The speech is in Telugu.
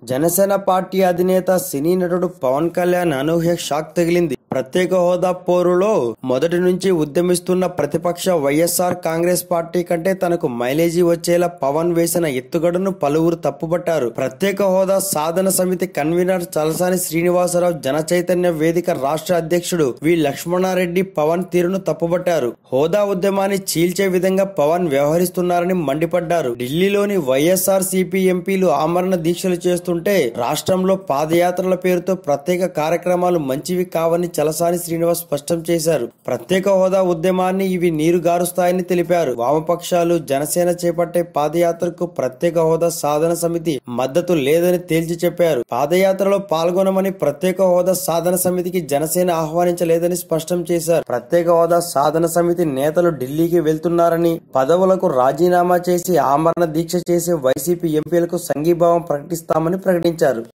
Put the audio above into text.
జనసేన పార్టీ అధినేత సినీ నటుడు పవన్ కళ్యాణ్ అనూహ్య షాక్ తగిలింది ప్రత్యేక హోదా పోరులో మొదటి నుంచి ఉద్యమిస్తున్న ప్రతిపక్ష వైఎస్ఆర్ కాంగ్రెస్ పార్టీ కంటే తనకు మైలేజీ వచ్చేలా పవన్ వేసిన ఎత్తుగడను పలువురు తప్పుపట్టారు ప్రత్యేక హోదా సాధన సమితి కన్వీనర్ చలసాని శ్రీనివాసరావు జన చైతన్య వేదిక రాష్ట్ర అధ్యక్షుడు వి లక్ష్మణారెడ్డి పవన్ తీరును తప్పుపట్టారు హోదా ఉద్యమాన్ని చీల్చే విధంగా పవన్ వ్యవహరిస్తున్నారని మండిపడ్డారు ఢిల్లీలోని వైఎస్ఆర్ సిపి ఎంపీలు ఆమరణ దీక్షలు చేస్తుంటే రాష్ట్రంలో పాదయాత్రల పేరుతో ప్రత్యేక కార్యక్రమాలు మంచివి కావని చలసాని శ్రీనివాస్ స్పష్టం చేశారు ప్రత్యేక హోదా ఉద్యమాన్ని ఇవి నీరు గారుస్తాయని తెలిపారు వామపక్షాలు జనసేన చేపట్టే పాదయాత్రకు ప్రత్యేక హోదా సాధన సమితి మద్దతు లేదని తేల్చి చెప్పారు పాదయాత్రలో పాల్గొనమని ప్రత్యేక హోదా సాధన సమితికి జనసేన ఆహ్వానించలేదని స్పష్టం చేశారు ప్రత్యేక హోదా సాధన సమితి నేతలు ఢిల్లీకి వెళ్తున్నారని పదవులకు రాజీనామా చేసి ఆమరణ దీక్ష చేసే వైసీపీ ఎంపీలకు సంఘీభావం ప్రకటిస్తామని ప్రకటించారు